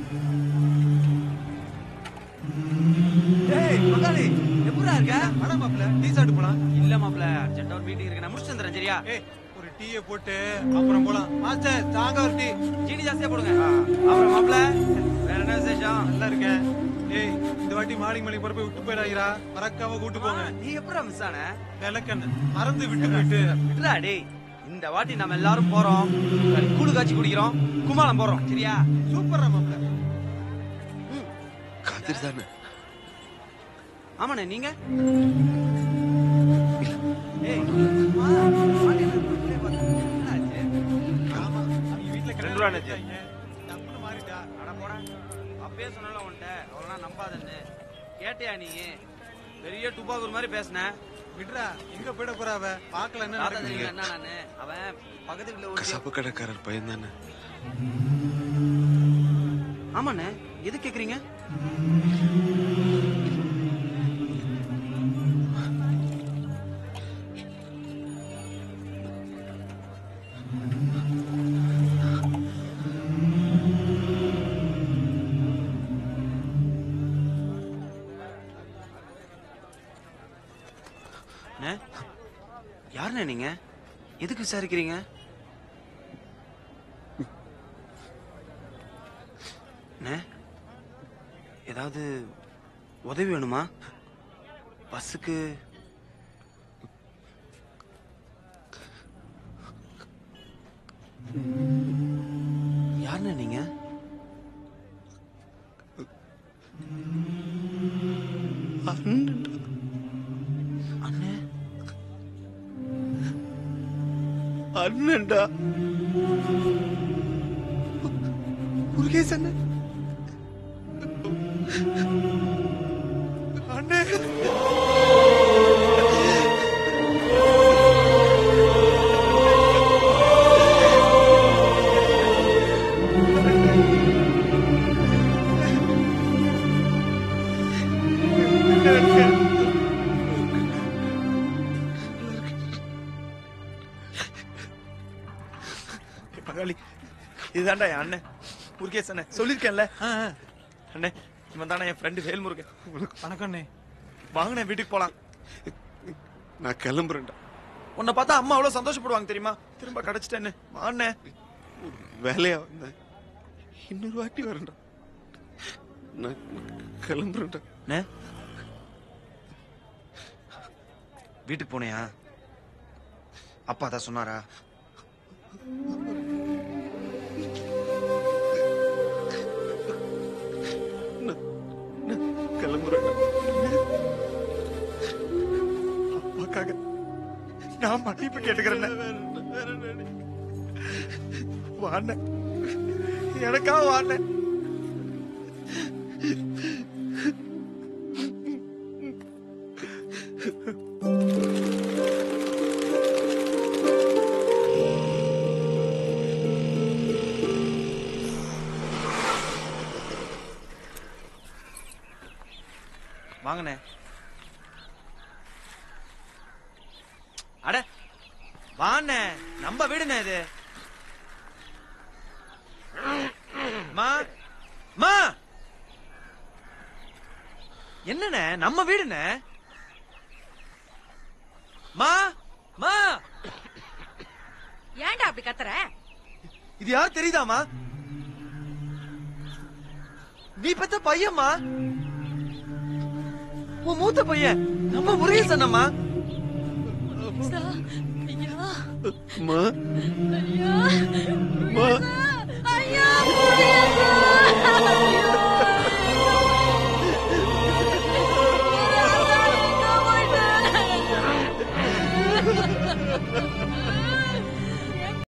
டேய் மகாலி எப்படிடா இருக்க அட மாப்ள டீ சாப்பிட்டு போலாம் இல்ல மாப்ள அர்ஜென்ட்டா ஒரு மீட்டிங் இருக்கு நான் முடிச்சு வந்துறேன் சரியா ஏய் ஒரு டீயை போட்டு அப்புறம் போலாம் மாஸ்டர் தாங்க ஒரு டீ சீனி ஜாஸ்தியா போடுங்க அப்புறம் மாப்ள வேற என்ன விசேஷம் நல்லா இருக்கேன் ஏய் இந்த வாட்டி மாடி மலை போய் விட்டு போயிடாதீரா மறக்காம கூட்டு போங்க நீ எப்படிடா மிஸ் ஆன விளக்கண்ணு மறந்து விட்டு போயிட்டு விட்டுடா டேய் இந்த வாட்டி நம்ம எல்லாரும் போறோம் கூழு காய்ச்சி குடிக்கிறோம் குமாலம் போறோம் சரியா சூப்பரா மாப்ள கதிர் தானே ஆமாண்ணே நீங்க ஏய் வா, வாடி, உள்ளே வா. என்ன ஆச்சு? ஆமா அவங்க வீட்ல ரெண்டு ரூபா கிணறு ஆச்சு. வச்சாங்க. டப்புன்னு மாறிட்டா அட போடா. அப்பயே சொன்னல உன்கிட்ட அவளெல்லாம் நம்பாதன்னு கேட்டியா நீ பெரிய துப்பாக்கூர் மாதிரி பேசின விடுறா எங்க போயிட போறா அவ பாக்கல என்ன தாத்தா நடக்குது தெரியல என்ன நானு அவன் பக்கத்து வீட்டுல ஒரு கசாப்பு கடைக்காரர் பையன் தானே ஆமாண்ணே எது கேக்குறீங்க அண்ணே, யாருண்ணே நீங்க எதுக்கு விசாரிக்கிறீங்க அண்ணே, ஏதாவது உதவி வேணுமா பஸ்ஸுக்கு யாருண்ணே நீங்க அண்ணே அண்ணன்டா முருகேஷ் அண்ணன் அண்ணே பங்காளி இதுதான்டா என் அண்ணன் முருகேஷ் அண்ணன் சொல்லியிருக்கேன்ல அண்ணே இவன் தானே என் ஃப்ரெண்டு வேல்முருகன் வணக்கம்ண்ணே வாங்கண்ணே வீட்டுக்கு போலாம் நான் கிளம்புறேன்டா உன்னை பார்த்தா அம்மா அவ்வளவு சந்தோஷப்படுவாங்க தெரியுமா திரும்ப கிடைச்சிட்டேன்னு வாண்ணே வேலையா வந்தேன் இன்னொரு வாட்டி வரேன்டா நான் கிளம்புறேன்டா அண்ணே வீட்டுக்கு போனியா அப்பா தான் சொன்னாரா கிளம்புறேன்டா அப்பாக்காக நான் மன்னிப்பு கேட்டுக்கிறேன் வாண்ணே எனக்காக வாண்ணே வாங்கண்ணே அட வாண்ணே நம்ம வீடுண்ணே இது மா மா என்னண்ணே நம்ம வீடுண்ணே மா மா ஏன்டா அப்படி கத்துற இது யார் தெரியுதாமா நீ பெத்த பையம்மா உன் மூத்த பையன் நம்ம முருகேசன் அண்ணம்மா ஐயா அம்மா ஐயா அம்மா ஐயா முருகேசா!